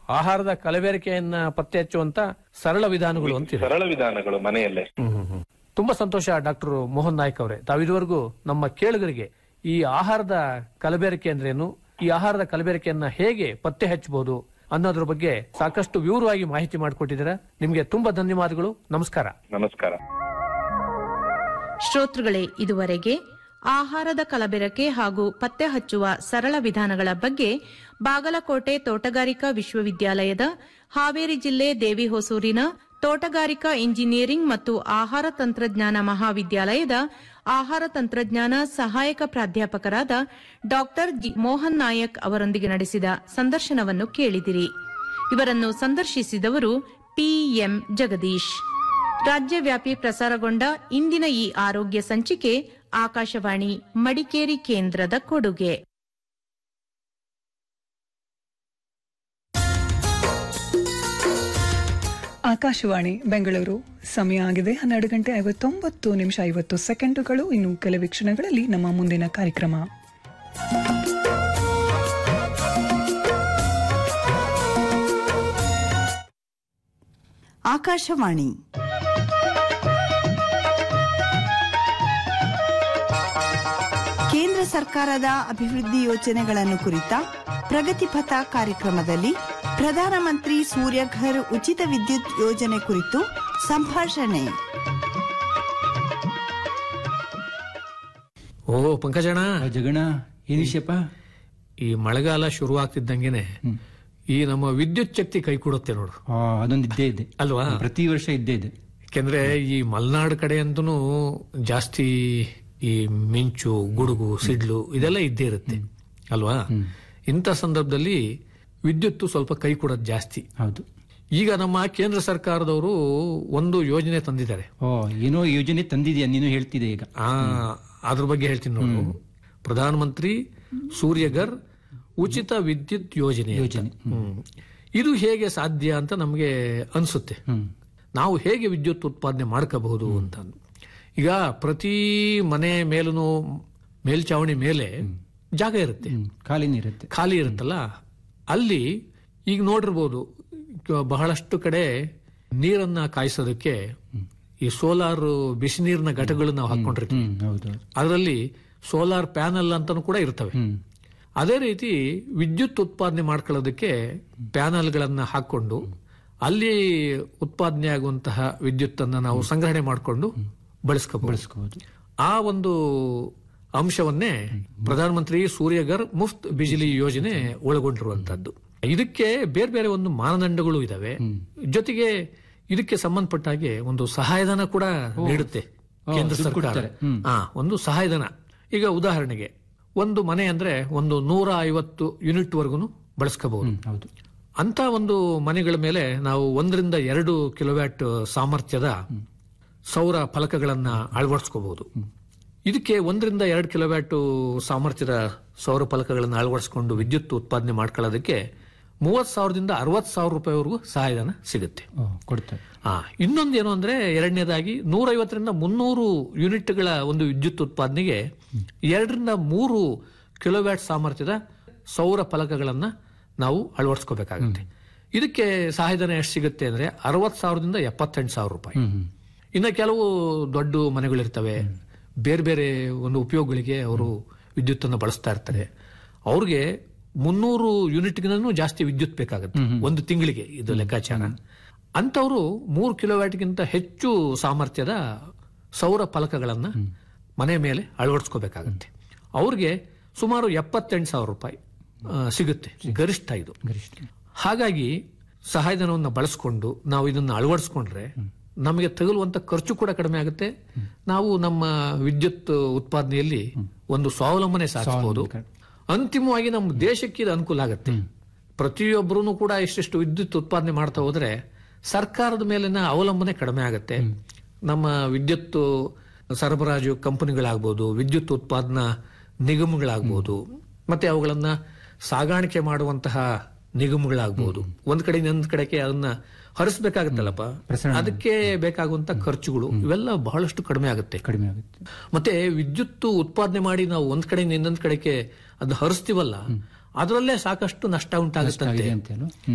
ಆಹಾರದ ಕಲಬೆರಕೆಯನ್ನ ಪತ್ತೆ ಹಚ್ಚುವಂತ ಸರಳ ವಿಧಾನಗಳು ಅಂತೀರಿ ಸರಳ ವಿಧಾನಗಳು ಮನೆಯಲ್ಲೇ ತುಂಬಾ ಸಂತೋಷ ಡಾಕ್ಟರ್ ಮೋಹನ್ ನಾಯ್ಕ್ ಅವರೇ ತಾವಿದುವರೆಗೂ ನಮ್ಮ ಕೇಳುಗರಿಗೆ ಈ ಆಹಾರದ ಕಲಬೆರಕೆ ಅಂದ್ರೇನು ಈ ಆಹಾರದ ಕಲಬೆರಕೆಯನ್ನ ಹೇಗೆ ಪತ್ತೆ ಹಚ್ಚಬಹುದು ಅನ್ನೋದ್ರ ಬಗ್ಗೆ ಸಾಕಷ್ಟು ವಿವರವಾಗಿ ಮಾಹಿತಿ ಮಾಡಿಕೊಟ್ಟಿದ್ದೀರಾ ನಿಮ್ಗೆ ತುಂಬಾ ಧನ್ಯವಾದಗಳು ನಮಸ್ಕಾರ ನಮಸ್ಕಾರ ಶ್ರೋತೃಗಳೇ ಇದುವರೆಗೆ ಆಹಾರದ ಕಲಬೆರಕೆ ಹಾಗೂ ಪತ್ತೆ ಹಚ್ಚುವ ಸರಳ ವಿಧಾನಗಳ ಬಗ್ಗೆ ಬಾಗಲಕೋಟೆ ತೋಟಗಾರಿಕಾ ವಿಶ್ವವಿದ್ಯಾಲಯದ ಹಾವೇರಿ ಜಿಲ್ಲೆ ದೇವಿಹೊಸೂರಿನ ತೋಟಗಾರಿಕಾ ಇಂಜಿನಿಯರಿಂಗ್ ಮತ್ತು ಆಹಾರ ತಂತ್ರಜ್ಞಾನ ಮಹಾವಿದ್ಯಾಲಯದ ಆಹಾರ ತಂತ್ರಜ್ಞಾನ ಸಹಾಯಕ ಪ್ರಾಧ್ಯಾಪಕರಾದ ಡಾ ಜಿ ಮೋಹನ್ ನಾಯಕ್ ಅವರೊಂದಿಗೆ ನಡೆಸಿದ ಸಂದರ್ಶನವನ್ನು ಕೇಳಿದಿರಿ ಇವರನ್ನು ಸಂದರ್ಶಿಸಿದವರು ಪಿಎಂ ಜಗದೀಶ್ ರಾಜ್ಯವ್ಯಾಪಿ ಪ್ರಸಾರಗೊಂಡ ಇಂದಿನ ಈ ಆರೋಗ್ಯ ಸಂಚಿಕೆ ಆಕಾಶವಾಣಿ ಮಡಿಕೇರಿ ಕೇಂದ್ರದ ಕೊಡುಗೆ ಆಕಾಶವಾಣಿ ಬೆಂಗಳೂರು ಸಮಯ ಆಗಿದೆ ಹನ್ನೆರಡು ಗಂಟೆ ಐವತ್ತೊಂಬತ್ತು ನಿಮಿಷ ಐವತ್ತು ಸೆಕೆಂಡುಗಳು ಇನ್ನು ಕೆಲವೇ ಕ್ಷಣಗಳಲ್ಲಿ ನಮ್ಮ ಮುಂದಿನ ಕಾರ್ಯಕ್ರಮ ಆಕಾಶವಾಣಿ ಕೇಂದ್ರ ಸರ್ಕಾರದ ಅಭಿವೃದ್ಧಿ ಯೋಜನೆಗಳನ್ನು ಕುರಿತ ಪ್ರಗತಿಪಥ ಕಾರ್ಯಕ್ರಮದಲ್ಲಿ ಪ್ರಧಾನಮಂತ್ರಿ ಸೂರ್ಯಘರ್ ಉಚಿತ ವಿದ್ಯುತ್ ಯೋಜನೆ ಕುರಿತು ಸಂಭಾಷಣೆ ಓ ಪಂಕಜಣ ಜಗಣ ಏನ್ ವಿಷಯಪ್ಪ ಈ ಮಳೆಗಾಲ ಶುರುವಾಗ್ತಿದ್ದಂಗೆನೆ ಈ ನಮ್ಮ ವಿದ್ಯುತ್ ಶಕ್ತಿ ಕೈ ಕೊಡುತ್ತೆ ನೋಡು ಆ, ಅದೊಂದು ಇದ್ದೇ ಇದೆ ಅಲ್ವಾ ಪ್ರತಿ ವರ್ಷ ಇದ್ದೇ ಇದೆ ಯಾಕೆಂದ್ರೆ ಈ ಮಲೆನಾಡು ಕಡೆ ಅಂತೂ ಜಾಸ್ತಿ ಈ ಮಿಂಚು ಗುಡುಗು ಸಿಡ್ಲು ಇದೆಲ್ಲ ಇದ್ದೇ ಇರುತ್ತೆ ಅಲ್ವಾ ಇಂಥ ಸಂದರ್ಭದಲ್ಲಿ ವಿದ್ಯುತ್ ಸ್ವಲ್ಪ ಕೈ ಕೊಡೋದು ಜಾಸ್ತಿ ಹೌದು ಈಗ ನಮ್ಮ ಕೇಂದ್ರ ಸರ್ಕಾರದವರು ಒಂದು ಯೋಜನೆ ತಂದಿದ್ದಾರೆ ಓ ಏನೋ ಯೋಜನೆ ತಂದಿದ್ಯಾ ನೀನು ಹೇಳ್ತಿದೆ ಈಗ ಆ ಅದ್ರ ಬಗ್ಗೆ ಹೇಳ್ತೀನಿ ನೋಡು ಪ್ರಧಾನಮಂತ್ರಿ ಸೂರ್ಯಗರ್ ಉಚಿತ ವಿದ್ಯುತ್ ಯೋಜನೆ ಅಂತ. ಯೋಜನೆ. ಹ್ಮ್. ಇದು ಹೇಗೆ ಸಾಧ್ಯ ಅಂತ ನಮಗೆ ಅನ್ಸುತ್ತೆ ಹ್ಮ್ ನಾವು ಹೇಗೆ ವಿದ್ಯುತ್ ಉತ್ಪಾದನೆ ಮಾಡ್ಕೋಬಹುದು ಅಂತ ಈಗ ಪ್ರತಿ ಮನೆ ಮೇಲೂ ಮೇಲ್ಚಾವಣಿ ಮೇಲೆ ಜಾಗ ಇರುತ್ತೆ ಹ್ಮ್ ಖಾಲಿನೇ ಇರುತ್ತೆ ಖಾಲಿ ಇರುತ್ತಲ್ಲ ಅಲ್ಲಿ ಈಗ ನೋಡಿರ್ಬೋದು ಕ- ಬಹಳಷ್ಟು ಕಡೆ ನೀರನ್ನ ಕಾಯಿಸೋದಕ್ಕೆ ಈ ಸೋಲಾರ್ ಬಿಸಿ ನೀರಿನ ಘಟಕಗಳು ನಾವು ಹಾಕೊಂಡಿರ್ತೀವಿ ಹ್ಮ್ ಹೌದು ಅದರಲ್ಲಿ ಸೋಲಾರ್ ಪ್ಯಾನಲ್ ಅಂತಾನು ಕೂಡ ಇರ್ತವೆ ಹ್ಮ್ ಅದೇ ರೀತಿ ವಿದ್ಯುತ್ ಉತ್ಪಾದನೆ ಮಾಡ್ಕೊಳ್ಳೋದಕ್ಕೆ ಪ್ಯಾನಲ್ಗಳನ್ನ ಹಾಕೊಂಡು ಅಲ್ಲಿ ಉತ್ಪಾದನೆ ಆಗುವಂತಹ ವಿದ್ಯುತ್ ಅನ್ನ ನಾವು ಸಂಗ್ರಹಣೆ ಮಾಡಿಕೊಂಡು ಬಳಸ್ಕೋಬಹುದು ಬಳಸ್ಕೋಬಹುದು ಆ ಒಂದು ಅಂಶವನ್ನೇ ಪ್ರಧಾನಮಂತ್ರಿ ಸೂರ್ಯಗರ್ ಮುಫ್ತ್ ಬಿಜಿಲಿ ಯೋಜನೆ ಒಳಗೊಂಡಿರುವಂತದ್ದು ಇದಕ್ಕೆ ಬೇರೆ ಬೇರೆ ಒಂದು ಮಾನದಂಡಗಳು ಇದಾವೆ ಜೊತೆಗೆ ಇದಕ್ಕೆ ಸಂಬಂಧಪಟ್ಟ ಹಾಗೆ ಒಂದು ಸಹಾಯಧನ ಕೂಡ ನೀಡುತ್ತೆ ಕೇಂದ್ರ ದುಡ್ಡು ಸರ್ಕಾರ ಕೊಡ್ತಾರೆ. ಹ್ಮ್. ಆ ಒಂದು ಸಹಾಯಧನ ಈಗ ಉದಾಹರಣೆಗೆ ಒಂದು ಮನೆ ಅಂದ್ರೆ ಒಂದು ನೂರ ಐವತ್ತು ಯೂನಿಟ್ ವರ್ಗುನು ಬಳಸ್ಕೋಬಹುದು ಹ್ಮ್ ಹೌದು ಅಂತ ಒಂದು ಮನೆಗಳ ಮೇಲೆ ನಾವು ಒಂದರಿಂದ ಎರಡು ಕಿಲೋವ್ಯಾಟ್ ಸಾಮರ್ಥ್ಯದ ಸೌರ ಫಲಕಗಳನ್ನ ಅಳವಡಿಸ್ಕೋಬಹುದು ಇದಕ್ಕೆ ಒಂದರಿಂದ ಎರಡು ಕಿಲೋವ್ಯಾಟ್ ಸಾಮರ್ಥ್ಯದ ಸೌರ ಫಲಕಗಳನ್ನು ಅಳವಡಿಸಿಕೊಂಡು ವಿದ್ಯುತ್ ಉತ್ಪಾದನೆ ಮಾಡ್ಕೊಳ್ಳೋದಕ್ಕೆ ಮೂವತ್ ಸಾವಿರದಿಂದ ಅರವತ್ ಸಾವಿರ ರೂಪಾಯಿವರೆಗೂ ಸಹಾಯಧನ ಸಿಗುತ್ತೆ ಓ ಕೊಡ್ತಾರೆ ಆ ಇನ್ನೊಂದೇನು ಅಂದ್ರೆ ಎರಡನೇದಾಗಿ ನೂರೈವತ್ತರಿಂದ ಮುನ್ನೂರು ಯೂನಿಟ್ಗಳ ಒಂದು ವಿದ್ಯುತ್ ಉತ್ಪಾದನೆಗೆ ಎರಡರಿಂದ ಮೂರು ಕಿಲೋವ್ಯಾಟ್ ಸಾಮರ್ಥ್ಯದ ಸೌರ ಫಲಕಗಳನ್ನ ನಾವು ಅಳವಡಿಸ್ಕೋಬೇಕಾಗುತ್ತೆ ಇದಕ್ಕೆ ಸಹಾಯಧನ ಎಷ್ಟು ಸಿಗುತ್ತೆ ಅಂದ್ರೆ ಅರವತ್ ಸಾವಿರದಿಂದ ಎಪ್ಪತ್ತೆಂಟು ಸಾವಿರ ರೂಪಾಯಿ ಹ್ಮ್ ಹ್ಮ್ ಇನ್ನು ಕೆಲವು ದೊಡ್ಡ ಮನೆಗಳಿರ್ತವೆ ಬೇರೆ ಬೇರೆ ಒಂದು ಉಪಯೋಗಗಳಿಗೆ ಅವರು ವಿದ್ಯುತ್ ಅನ್ನು ಬಳಸ್ತಾ ಇರ್ತಾರೆ ಅವ್ರಿಗೆ ಮುನ್ನೂರು ಯೂನಿಟ್ಗಿಂತನೂ ಜಾಸ್ತಿ ವಿದ್ಯುತ್ ಬೇಕಾಗುತ್ತೆ ಒಂದು ತಿಂಗಳಿಗೆ ಇದು ಲೆಕ್ಕಾಚಾರ ಅಂತವರು ಮೂರು ಕಿಲೋವ್ಯಾಟ್ಗಿಂತ ಹೆಚ್ಚು ಸಾಮರ್ಥ್ಯದ ಸೌರ ಫಲಕಗಳನ್ನ ಮನೆ ಮೇಲೆ ಅಳವಡಿಸ್ಕೋಬೇಕಾಗತ್ತೆ ಅವ್ರಿಗೆ ಸುಮಾರು ಎಪ್ಪತ್ತೆಂಟು ಸಾವಿರ ರೂಪಾಯಿ ಆ, ಸಿಗುತ್ತೆ ಗರಿಷ್ಠ ಇದು ಗರಿಷ್ಠ ಹಾಗಾಗಿ ಸಹಾಯಧನವನ್ನು ಬಳಸ್ಕೊಂಡು ನಾವು ಇದನ್ನು ಅಳವಡಿಸ್ಕೊಂಡ್ರೆ ನಮಗೆ ತಗುಲುವಂತ ಖರ್ಚು ಕೂಡ ಕಡಿಮೆ ಆಗುತ್ತೆ ನಾವು ನಮ್ಮ ವಿದ್ಯುತ್ ಉತ್ಪಾದನೆಯಲ್ಲಿ ಒಂದು ಸ್ವಾವಲಂಬನೆ ಸಾಧಿಸಬಹುದು ಅಂತಿಮವಾಗಿ ನಮ್ಮ ದೇಶಕ್ಕೆ ಇದು ಅನುಕೂಲ ಆಗುತ್ತೆ ಪ್ರತಿಯೊಬ್ಬರೂ ಕೂಡ ಇಷ್ಟಿಷ್ಟು ವಿದ್ಯುತ್ ಉತ್ಪಾದನೆ ಮಾಡ್ತಾ ಹೋದ್ರೆ ಸರ್ಕಾರದ ಮೇಲಿನ ಅವಲಂಬನೆ ಕಡಿಮೆ ಆಗುತ್ತೆ ನಮ್ಮ ವಿದ್ಯುತ್ ಸರಬರಾಜು ಕಂಪನಿಗಳಾಗ್ಬೋದು ವಿದ್ಯುತ್ ಉತ್ಪಾದನಾ ನಿಗಮಗಳಾಗ್ಬೋದು ಮತ್ತೆ ಅವುಗಳನ್ನ ಸಾಗಾಣಿಕೆ ಮಾಡುವಂತಹ ನಿಗಮಗಳಾಗ್ಬೋದು ಒಂದ್ ಕಡೆ ಇನ್ನೊಂದ್ ಕಡೆಗೆ ಅದನ್ನ ಹರಿಸ್ಬೇಕಾಗತ್ತಲ್ಲಪ್ಪ ಅದಕ್ಕೆ ಬೇಕಾಗುವಂತ ಖರ್ಚುಗಳು ಇವೆಲ್ಲ ಬಹಳಷ್ಟು ಕಡಿಮೆ ಆಗುತ್ತೆ ಕಡಿಮೆ ಆಗುತ್ತೆ ಮತ್ತೆ ವಿದ್ಯುತ್ ಉತ್ಪಾದನೆ ಮಾಡಿ ನಾವು ಒಂದ್ ಕಡೆಯಿಂದ ಇನ್ನೊಂದ್ ಕಡೆಗೆ ಅದನ್ನ ಹರಿಸ್ತೀವಲ್ಲ ಅದರಲ್ಲೇ ಸಾಕಷ್ಟು ನಷ್ಟ ಉಂಟಾಗುತ್ತಂತೆ ಇದೆ ಅಂತೇನು